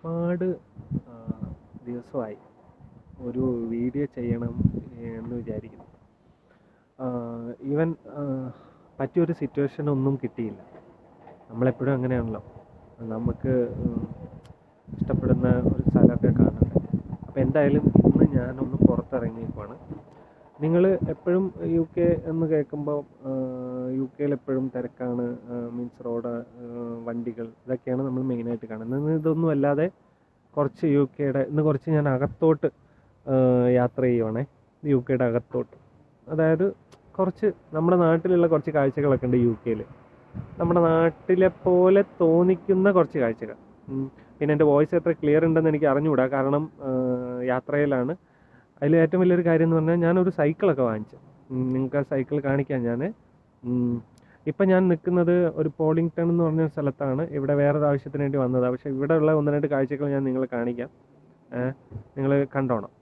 ഒരുപാട് ആ, ദിവസമായി ഒരു വീഡിയോ ചെയ്യണം എന്ന് വിചാരിക്കുന്നു ഈവൻ പറ്റിയൊരു സിറ്റുവേഷൻ ഒന്നും കിട്ടിയില്ല നമ്മളെപ്പോഴും അങ്ങനെയാണല്ലോ നമുക്ക് ഉം, ഇഷ്ടപ്പെടുന്ന ഒരു സ്ഥലമൊക്കെ കാണണ്ടേ അപ്പോൾ എന്തായാലും ഇന്ന് ഞാനൊന്ന് പുറത്തിറങ്ങിയേക്കുവാണ് നിങ്ങൾ എപ്പോഴും യു കെ എന്ന് കേൾക്കുമ്പോൾ യു കെയിൽ എപ്പോഴും തിരക്കാണ് മീൻസ് റോഡ് വണ്ടികൾ ഇതൊക്കെയാണ് നമ്മൾ മെയിനായിട്ട് കാണുന്നത് ഇന്ന് ഇതൊന്നും അല്ലാതെ കുറച്ച് യു കെയുടെ ഇന്ന് കുറച്ച് ഞാൻ അകത്തോട്ട് ആ, യാത്ര ചെയ്യുവാണേ യു കെയുടെ അകത്തോട്ട് അതായത് കുറച്ച് നമ്മുടെ നാട്ടിലുള്ള കുറച്ച് കാഴ്ചകളൊക്കെ ഉണ്ട് യു കെയിൽ നമ്മുടെ നാട്ടിലെ പോലെ തോന്നിക്കുന്ന കുറച്ച് കാഴ്ചകൾ ഉം. പിന്നെ എൻ്റെ വോയിസ് എത്ര ക്ലിയർ ഉണ്ടെന്ന് എനിക്ക് അറിഞ്ഞുകൂടാ കാരണം ആ, യാത്രയിലാണ് അതിൽ ഏറ്റവും വലിയൊരു കാര്യം എന്ന് പറഞ്ഞാൽ ഞാനൊരു സൈക്കിളൊക്കെ വാങ്ങിച്ചു ഉം, നിങ്ങൾക്ക് ആ സൈക്കിൾ കാണിക്കാം ഞാൻ ഇപ്പം ഞാൻ നിൽക്കുന്നത് ഒരു പോളിംഗ്ടൺ എന്ന് പറഞ്ഞ സ്ഥലത്താണ് ഇവിടെ വേറൊരു ആവശ്യത്തിന് വേണ്ടി വന്നതാണ് പക്ഷേ ഇവിടെ ഉള്ള ഒന്ന് രണ്ട് കാഴ്ചകൾ ഞാൻ നിങ്ങളെ കാണിക്കാം നിങ്ങൾ കണ്ടോണം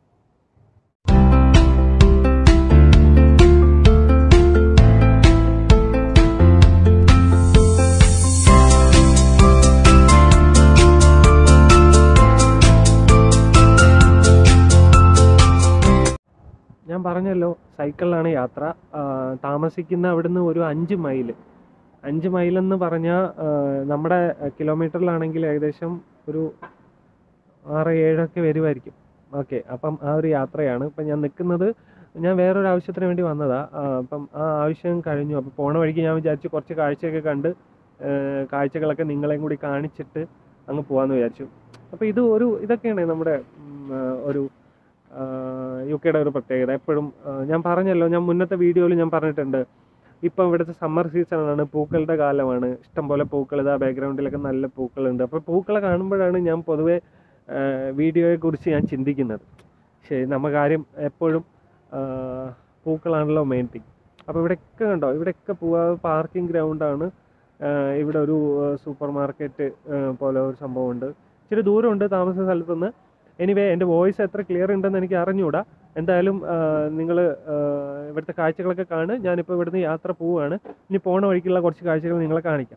ഞാൻ പറഞ്ഞല്ലോ സൈക്കിളിലാണ് യാത്ര ആ, താമസിക്കുന്ന അവിടുന്ന് ഒരു അഞ്ച് മൈൽ അഞ്ച് മൈലെന്ന് പറഞ്ഞാൽ നമ്മുടെ കിലോമീറ്ററിലാണെങ്കിൽ ഏകദേശം ഒരു ആറ് ഏഴൊക്കെ വരുമായിരിക്കും ഓക്കെ അപ്പം ആ ഒരു യാത്രയാണ് ഇപ്പം ഞാൻ നിൽക്കുന്നത് ഞാൻ വേറൊരു ആവശ്യത്തിന് വേണ്ടി വന്നതാ ആ, അപ്പം ആ ആവശ്യം കഴിഞ്ഞു അപ്പോൾ പോണ വഴിക്ക് ഞാൻ വിചാരിച്ചു കുറച്ച് കാഴ്ചയൊക്കെ കണ്ട് ആ, കാഴ്ചകളൊക്കെ നിങ്ങളെയും കൂടി കാണിച്ചിട്ട് അങ്ങ് പോകാമെന്ന് വിചാരിച്ചു അപ്പോൾ ഇത് ഒരു ഇതൊക്കെയാണ് നമ്മുടെ ഉം, ആ, ഒരു യു കെയുടെ ഒരു പ്രത്യേകത എപ്പോഴും ഞാൻ പറഞ്ഞല്ലോ ഞാൻ മുന്നത്തെ വീഡിയോയിൽ ഞാൻ പറഞ്ഞിട്ടുണ്ട് ഇപ്പം ഇവിടുത്തെ സമ്മർ സീസണാണ് പൂക്കളുടെ കാലമാണ് ഇഷ്ടംപോലെ പൂക്കൾ ഇതാ ബാക്ക്ഗ്രൗണ്ടിലൊക്കെ നല്ല പൂക്കളുണ്ട് അപ്പോൾ പൂക്കളെ കാണുമ്പോഴാണ് ഞാൻ പൊതുവേ വീഡിയോയെ കുറിച്ച് ഞാൻ ചിന്തിക്കുന്നത് ശരി നമ്മ കാര്യം എപ്പോഴും ആ, പൂക്കളാണല്ലോ മെയിൻ തിങ് അപ്പോൾ ഇവിടെയൊക്കെ കണ്ടോ ഇവിടെയൊക്കെ പൂവാ പാർക്കിംഗ് ഗ്രൗണ്ടാണ് ഇവിടെ ഒരു സൂപ്പർ മാർക്കറ്റ് പോലെ ഒരു സംഭവമുണ്ട് ഇച്ചിരി ദൂരമുണ്ട് താമസ സ്ഥലത്തുനിന്ന് എനിവേ എൻ്റെ വോയിസ് എത്ര ക്ലിയർ ഉണ്ടെന്ന് എനിക്ക് അറിഞ്ഞുകൂടാ എന്തായാലും നിങ്ങൾ ഇവിടുത്തെ കാഴ്ചകളൊക്കെ കാണ് ഞാനിപ്പോൾ ഇവിടുന്ന് യാത്ര പോവുകയാണ് ഇനി പോണ വഴിക്കുള്ള കുറച്ച് കാഴ്ചകൾ നിങ്ങളെ കാണിക്കാം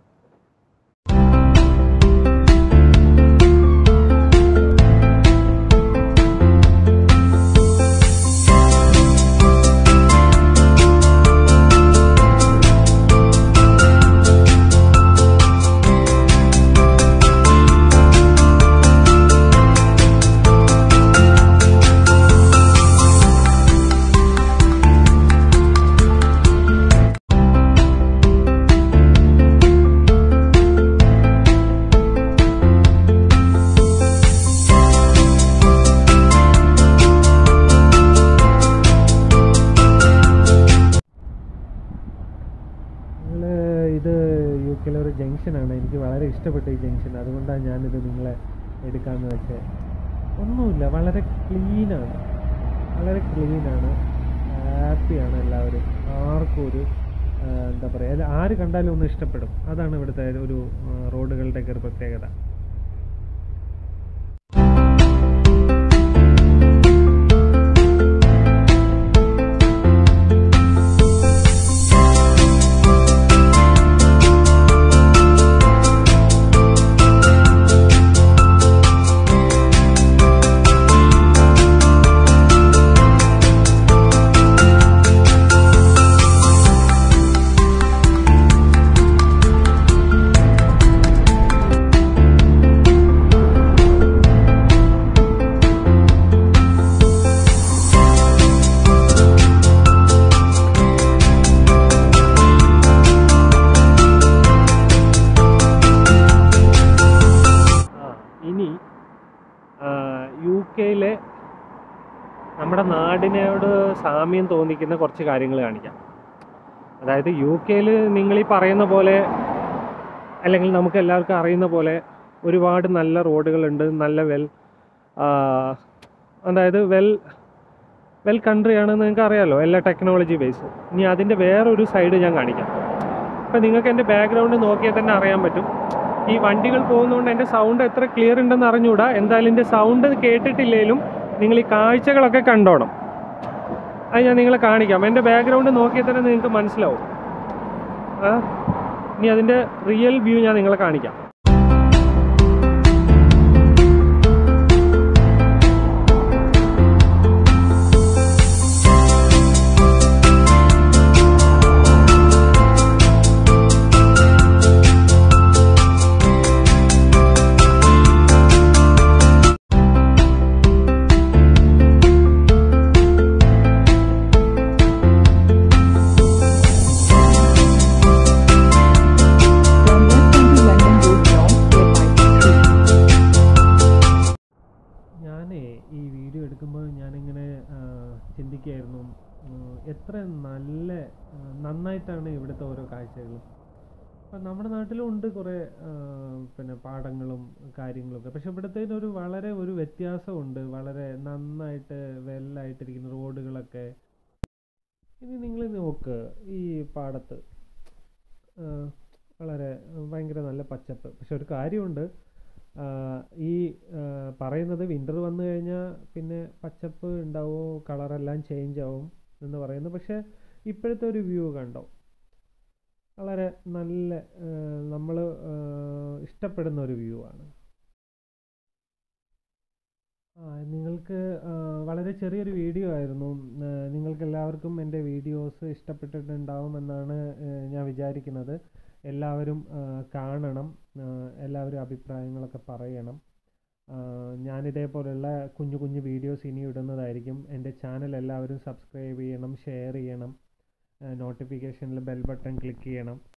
നിങ്ങൾ ഇത് യു കെയിലെ ഒരു ജംഗ്ഷനാണ് എനിക്ക് വളരെ ഇഷ്ടപ്പെട്ട ഈ ജംഗ്ഷൻ അതുകൊണ്ടാണ് ഞാനിത് നിങ്ങളെ എടുക്കാമെന്ന് വെച്ചത് ഒന്നുമില്ല വളരെ ക്ലീനാണ് വളരെ ക്ലീനാണ് ഹാപ്പിയാണ് എല്ലാവരും ആർക്കും ഒരു ആ, എന്താ പറയുക ആര് കണ്ടാലും ഒന്ന് ഇഷ്ടപ്പെടും അതാണ് ഇവിടുത്തെ ഒരു ആ, റോഡുകളുടെയൊക്കെ ഒരു പ്രത്യേകത ആ, ഇനി യു കെയിലെ നമ്മുടെ നാടിനോട് സാമ്യം തോന്നിക്കുന്ന കുറച്ച് കാര്യങ്ങൾ കാണിക്കാം അതായത് യു കെയിൽ നിങ്ങൾ ഈ പറയുന്ന പോലെ അല്ലെങ്കിൽ നമുക്ക് എല്ലാവർക്കും അറിയുന്ന പോലെ ഒരുപാട് നല്ല റോഡുകളുണ്ട് നല്ല വെൽ അതായത് വെൽ വെൽ കൺട്രി ആണെന്ന് നിങ്ങൾക്ക് അറിയാലോ എല്ലാ ടെക്നോളജി ബേസ് ഇനി അതിൻ്റെ വേറൊരു സൈഡ് ഞാൻ കാണിക്കാം ഇപ്പം നിങ്ങൾക്ക് എൻ്റെ ബാക്ക്ഗ്രൗണ്ട് നോക്കിയാൽ തന്നെ അറിയാൻ പറ്റും ഈ വണ്ടികൾ പോകുന്നതുകൊണ്ട് എൻ്റെ സൗണ്ട് എത്ര ക്ലിയർ ഉണ്ടെന്ന് അറിഞ്ഞുകൂടാ എന്തായാലും എൻ്റെ സൗണ്ട് കേട്ടിട്ടില്ലെങ്കിലും നിങ്ങൾ ഈ കാഴ്ചകളൊക്കെ കണ്ടോണം അത് ഞാൻ നിങ്ങളെ കാണിക്കാം എൻ്റെ ബാക്ക്ഗ്രൗണ്ട് നോക്കിയാൽ തന്നെ നിങ്ങൾക്ക് മനസ്സിലാവും ആ ഇനി അതിൻ്റെ റിയൽ വ്യൂ ഞാൻ നിങ്ങളെ കാണിക്കാം ഞാനേ ഈ വീഡിയോ എടുക്കുമ്പോൾ ഞാനിങ്ങനെ ആ, ചിന്തിക്കുകയായിരുന്നു ഉം, എത്ര നല്ല ആ, നന്നായിട്ടാണ് ഇവിടുത്തെ ഓരോ കാഴ്ചകളും ഇപ്പം നമ്മുടെ നാട്ടിലും ഉണ്ട് കുറേ ആ, പിന്നെ പാടങ്ങളും കാര്യങ്ങളൊക്കെ പക്ഷെ ഇവിടുത്തേന് ഒരു വളരെ ഒരു വ്യത്യാസമുണ്ട് വളരെ നന്നായിട്ട് വെല്ലായിട്ടിരിക്കുന്ന റോഡുകളൊക്കെ ഇനി നിങ്ങൾ നോക്ക് ഈ പാടത്ത് ആ, വളരെ ഭയങ്കര നല്ല പച്ചപ്പ് പക്ഷെ ഒരു കാര്യമുണ്ട് ആ, ഈ ആ, പറയുന്നത് വിൻ്റർ വന്നു കഴിഞ്ഞാൽ പിന്നെ പച്ചപ്പ് ഉണ്ടാവുമോ കളറെല്ലാം ചേഞ്ച് ആവും എന്ന് പറയുന്നു പക്ഷെ ഇപ്പോഴത്തെ ഒരു വ്യൂ കണ്ടോ വളരെ നല്ല നമ്മൾ ഇഷ്ടപ്പെടുന്ന ഒരു വ്യൂ ആണ് ആ, നിങ്ങൾക്ക് ആ, വളരെ ചെറിയൊരു വീഡിയോ ആയിരുന്നു ആ, നിങ്ങൾക്ക് എല്ലാവർക്കും എൻ്റെ വീഡിയോസ് ഇഷ്ടപ്പെട്ടിട്ടുണ്ടാവുമെന്നാണ് ആ, ഞാൻ വിചാരിക്കുന്നത് എല്ലാവരും ആ, കാണണം ആ, എല്ലാവരും അഭിപ്രായങ്ങളൊക്കെ പറയണം ആ, ഞാനിതേപോലുള്ള കുഞ്ഞു കുഞ്ഞു വീഡിയോസ് ഇനി ഇടുന്നതായിരിക്കും എൻ്റെ ചാനൽ എല്ലാവരും സബ്സ്ക്രൈബ് ചെയ്യണം ഷെയർ ചെയ്യണം നോട്ടിഫിക്കേഷനിൽ ബെൽ ബട്ടൺ ക്ലിക്ക് ചെയ്യണം